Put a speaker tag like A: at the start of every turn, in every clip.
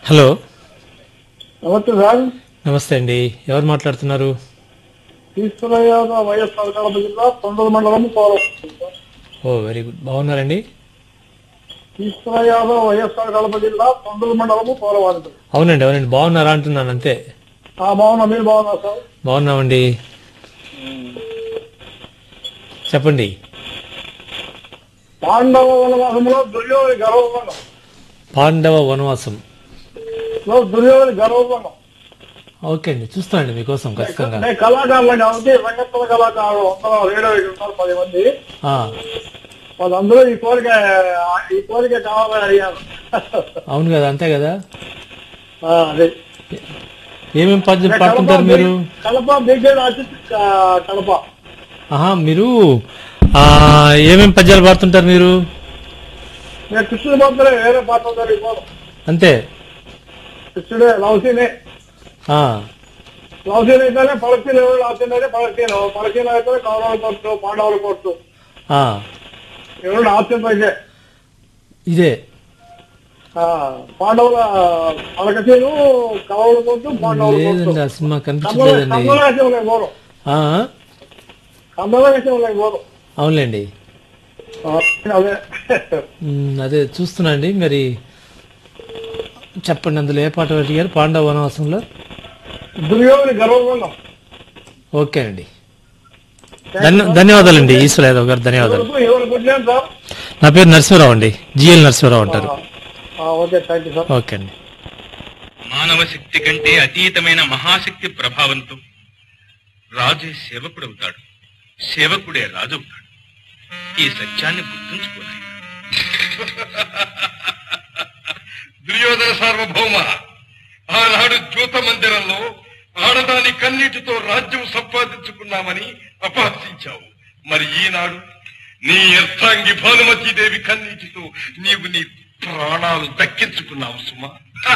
A: Hello
B: నమస్తే sir
A: నమస్తే అండి ఎవరు మాట్లాడుతున్నారు
B: తీసుకున్న వైఎస్ఆర్ కడప జిల్లా తొండల మండలం పోలం
A: ఓ వెరీ గుడ్ బాగున్నారండి
B: తీసుకున్న యాదవ్ వైఎస్ఆర్ కడప జిల్లా తొండల మండలము పోలవాడి
A: అవునండి అవునండి బాగున్నారా అంటున్నాను అంతే
B: ఆ బాగున్నా మీరు బాగున్నా సార్
A: బాగున్నామండి చెప్పండి
B: పాండవ వనవాసంలో దుర్యోధని గర్వభంగం
A: పాండవ వనవాసం
B: లో దుర్యోధని గర్వభంగం
A: ఓకే అండి చూస్తానండి మీకోసం ఖచ్చితంగా
B: నేను కళాకారులు కాబట్టి రంగస్థల కళాకారులు వందల రేడియో ఉన్నారు పది మంది
A: ఆ,
B: వాళ్ళందరూ ఈ కోరిక ఈ కోరిక కావాలని అడిగాను
A: అవును కదా అంతే కదా
B: ఆ, అదే
A: ఏమేం పద్యం పాడుతుంటారు మీరు
B: కడప బిగ్గర అసిస్ట్ కడప
A: ఆహా మీరు ఆ, ఏమేం పద్యాలు పాడుతుంటారు మీరు
B: నేను కృష్ణుడు మాత్రమే వేరే పాత్ర పోను
A: అంతే
B: కృష్ణుడే లవసీనే
A: ఆ,
B: లవసీన్ అయితేనే పలసీన్ ఎవరు లాసీన్ అయితే పలసీన్ పలసీన్ అయితే కౌరవుల కోర్టు పాండవుల కోర్టు
A: ఆ,
B: ఎవరు ఆస్తిన్ అయితే
A: ఇదే
B: పాండవుల పలకసీను కౌరవుల కోర్టు పాండవుల కోర్టు
A: లేదండి ఆ సినిమా కనిపించలేదండి
B: కందలవేషం లేక పోను
A: ఆ,
B: కందలవేషం లేక పోను
A: అవునులేండి
B: ఆ, అదే
A: మ్, అదే చూస్తున్నా అండి మరి చెప్పండి అందులో ఏ పాట అడిగారు పాండవ వనవాసంలో
B: దుర్యోధని గర్వభంగం
A: ఓకే అండి ధన్య ధన్యవాదాలండి ఈశ్వర యాదవ్ గారు ధన్యవాదాలు
B: ఎవరు ఎవరు పుట్టినాను సార్
A: నా పేరు నరసింహరావు అండి జిఎల్ నరసింహరావు అంటారు
B: ఆ, okay thank you sir
A: okay అండి
C: మానవ శక్తి కంటే అతీతమైన మహాశక్తి ప్రభావంతో రాజే సేవకుడవుతాడు సేవకుడే రాజవుతాడు ఈ సత్యాన్ని గుర్తుంచుకోవాలి దుర్యోధన సార్వభౌమ ఆనాడు జ్యోత మందిరంలో ఆడదాని కన్నీటితో రాజ్యం సంపాదించుకున్నామని అపహసించావు మరి ఈనాడు నీ అర్థాంగి భానుమతీదేవి కన్నీటితో నీవు నీ ప్రాణాలు దక్కించుకున్నావు సుమా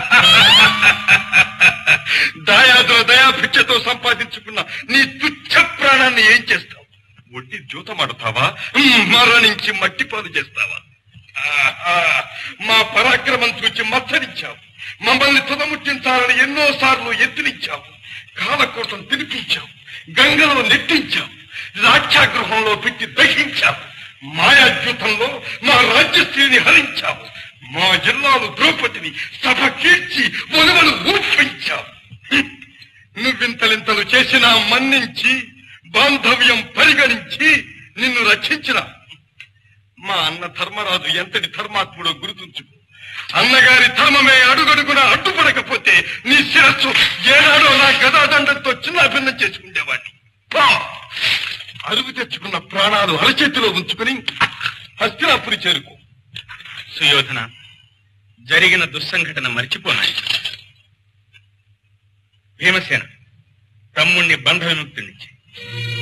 C: దాయాదుల దయాభిక్షతో సంపాదించుకున్న నీ తుచ్చ ప్రాణాన్ని ఏం చేస్తావు ఒట్టి జూతమాడతావా మరణించి మట్టిపాలు చేస్తావా ఆహా, మా పరాక్రమం చూచి మత్సరించావు మమ్మల్ని తుదముట్టించాలని ఎన్నో సార్లు ఎత్తునిచ్చావు కాలకోటం తినిపించావు గంగలో నెట్టించావు రాక్షాగృహంలో పెట్టి దహించావు మాయాద్యూతంలో మా రాజ్యశ్రీని హరించావు మా జిల్లాలు ద్రౌపదిని సభ కీర్చి ఒలువలు ఊర్పించావు నువ్వింతలింతలు చేసినా మన్నించి బాంధవ్యం పరిగణించి నిన్ను రక్షించిన మా అన్న ధర్మరాజు ఎంతటి ధర్మాత్ముడో గుర్తుంచుకో అన్నగారి ధర్మమే అడుగడుగున అడ్డుపడకపోతే నీ శిరస్సు ఏనాడో నా గదాదండంతో చిన్న భిన్నం చేసుకునేవాడిని పో! అరుగు తెచ్చుకున్న ప్రాణాలు అరచేతిలో ఉంచుకుని హస్తినాపురి చేరుకో సుయోధన జరిగిన దుస్సంఘటన మర్చిపోనాయి భీమసేన తమ్ముణ్ణి బంధ విముక్తునిచ్చి